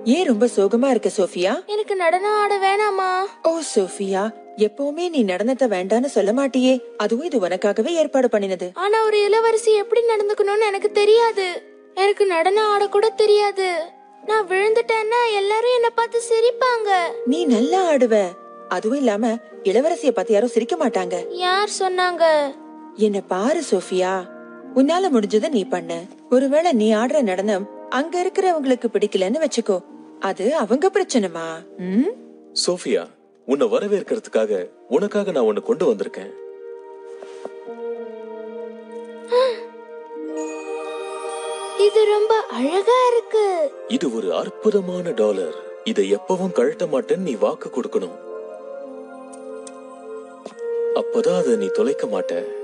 ஏன் ரொம்ப சோகமா இருக்க சோஃபியா எனக்கு நடனம் ஆட வேணாமா ஓ சோஃபியா எப்பவுமே நீ நடனத்தை வேண்டான்னு சொல்ல மாட்டியே அதுவும் இது உனக்காகவே ஏற்பாடு பண்ணினது ஆனா ஒரு இளவரசி எப்படி நடந்துக்கணும்னு எனக்கு தெரியாது எனக்கு நடனம் ஆட கூட தெரியாது நான் விழுந்துட்டேன்னா எல்லாரும் என்ன பார்த்து சிரிப்பாங்க நீ நல்லா ஆடுவ அதுவும் இல்லாம இளவரசிய பார்த்து யாரும் சிரிக்க மாட்டாங்க யார் சொன்னாங்க என்ன பாரு சோஃபியா உன்னால முடிஞ்சதை நீ பண்ண ஒருவேளை நீ ஆடுற நடனம் அங்க இருக்கிறவங்களுக்கு பிடிக்கலன்னு வச்சுக்கோ அது அவங்க பிரச்சனைமா ம் சோஃபியா உன்னை வரவேற்கிறதுக்காக உனக்காக நான் ஒன்னு கொண்டு வந்திருக்கேன் இது ரொம்ப அழகா இருக்கு இது ஒரு அற்புதமான டாலர் இதை எப்பவும் கழட்ட மாட்டேன்னு நீ வாக்கு கொடுக்கணும் அப்பதான் அதை நீ தொலைக்க மாட்ட